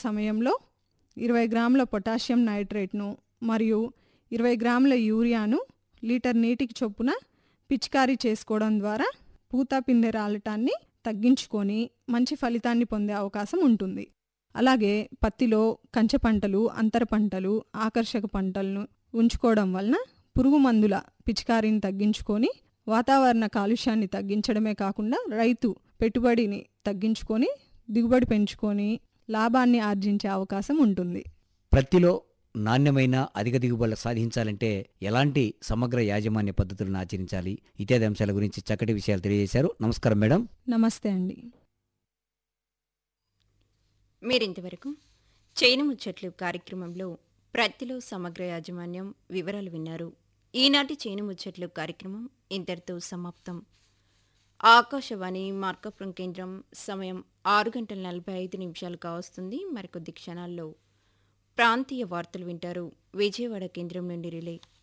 సమయంలో ఇరవై గ్రాముల పొటాషియం నైట్రేట్ను మరియు ఇరవై గ్రాముల యూరియాను లీటర్ నీటికి చొప్పున పిచికారీ చేసుకోవడం ద్వారా పూత పిందె రాలటాన్ని తగ్గించుకొని మంచి ఫలితాన్ని పొందే అవకాశం ఉంటుంది అలాగే పత్తిలో కంచె పంటలు అంతర పంటలు ఆకర్షక పంటలను ఉంచుకోవడం వలన పురుగు మందుల పిచికారీని తగ్గించుకొని వాతావరణ కాలుష్యాన్ని తగ్గించడమే కాకుండా రైతు పెట్టుబడిని తగ్గించుకొని దిగుబడి పెంచుకొని లాభాన్ని ఆర్జించే అవకాశం ఉంటుంది ప్రత్తిలో నాణ్యమైన అధిక దిగుబడులు సాధించాలంటే ఎలాంటి సమగ్ర యాజమాన్య పద్ధతులను ఆచరించాలి ఇత్యాది అంశాల గురించి చక్కటి విషయాలు తెలియజేశారు నమస్కారం మేడం నమస్తే అండి మీరింతవరకు చైన ముచ్చట్లు కార్యక్రమంలో ప్రత్తిలో సమగ్ర యాజమాన్యం వివరాలు విన్నారు ఈనాటి చైన ముచ్చట్లు కార్యక్రమం ఇంతటితో సమాప్తం ఆకాశవాణి మార్కపురం కేంద్రం సమయం ఆరు గంటల నలభై ఐదు నిమిషాలు కావస్తుంది మరికొద్ది క్షణాల్లో ప్రాంతీయ వార్తలు వింటారు విజయవాడ కేంద్రం నుండి రిలే